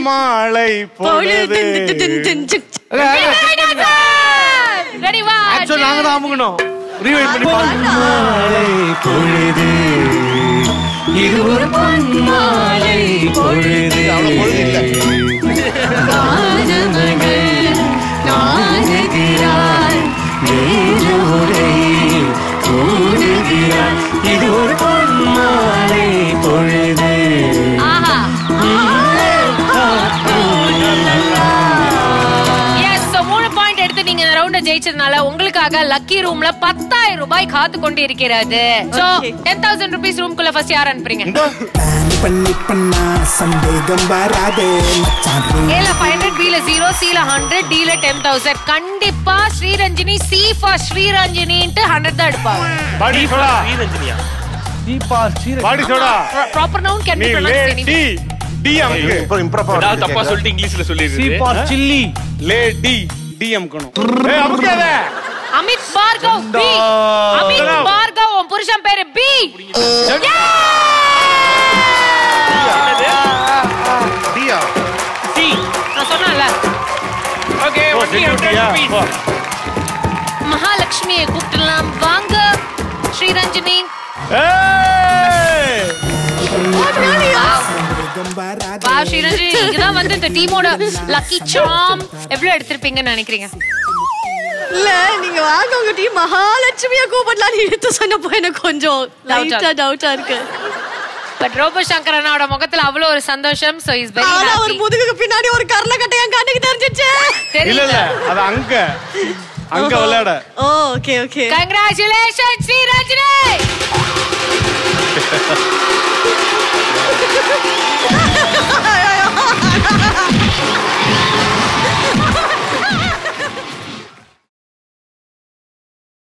பொன்மாலை பொழுது ரெடி வா ஆக்சுவல் நாங்க தான் அமுகணும் ரீவைண்ட் பண்ணி பாருங்க மாலை பொழுது இது ஒரு பொன்மாலை பொழுது அவ்வளவு பொழுது இல்ல வானமகள் நாடுகிறாள் வேறு உரை கூடுகிறாள் இது ஒரு பொன்மாலை பொழுது ஆஹா எஸ் மூணு பாயிண்ட் எடுத்து நீங்க இந்த ரவுண்ட ஜெயிச்சதுனால உங்களுக்காக லக்கி ரூம்ல பத்தாயிரம் ரூபாய் காத்து கொண்டு இருக்கிறது சோ டென் தௌசண்ட் ருபீஸ் ரூம்குள்ள ஃபர்ஸ்ட் யார் அனுப்புறீங்க பண்ணி பண்ணா சந்தேகம் வராதே மச்சான் ஏல ஃபைவ் ஹண்ட்ரட் பில ஜீரோ சில ஹண்ட்ரட் டில டென் தௌசண்ட் கண்டிப்பா ஸ்ரீரஞ்சனி சி ஃபார் ஸ்ரீரஞ்சனின்ட்டு ஹண்ட்ரட் தான் எடுப்பாங்க பாடி சோடா ஸ்ரீரஞ்சனியா தீபா ஸ்ரீரஞ்சனி பாடி சோடா ப்ராப்பர் நவுன் கேன் நீ பி லே ப்ரொனவுன்ஸ்ட் டி டி அமுக்கு ஏதாவது தப்பா சொல்லிட்டு இங்கிலீஷ்ல சி சொல்லிடுது ஃபார் சில்லி லே டி டி அமுக்கணும் ஏய் அமுக்காத அமித் பார்கவ் பி அமித் பார்கவ் உன் புருஷன் பேரு பி டியா சி நான் சொன்னேன்ல ஓகே ஓ ஒன்லி செஞ்சுட்டியா 100 போ. மகாலட்சுமியை கூப்பிடலாம் வாங்க ஸ்ரீரஞ்சனி ஏய் சந்தேகம் வராதே வா ஸ்ரீரஞ்சனி நீங்க தான் வந்து இந்த டீமோட லக்கி சாம் எவ்வளவு எடுத்திருப்பீங்கன்னு நினைக்கிறீங்க இல்ல நீங்க வாங்க உங்க டீம் மகாலட்சுமிய கூப்பிடலாம் எடுத்து சொன்னப்போ எனக்கு கொஞ்சம் லைட்டா டவுட்டா இருக்கு பட் ரோபோ சங்கர் அண்ணாவோட முகத்துல அவ்வளவு ஒரு சந்தோஷம் சோ இஸ் வெரி ஆனா ஒரு ஹாப்பி முதுகுக்கு பின்னாடி ஒரு கர்ண கட்டை என் கண்ணுக்கு தெரிஞ்சிச்சு இல்ல இல்ல தெரியல அது அங்க அங்க விளையாட ஓ ஓகே ஓகே கங்க்ராச்சுலேஷன் ஸ்ரீரஞ்சனி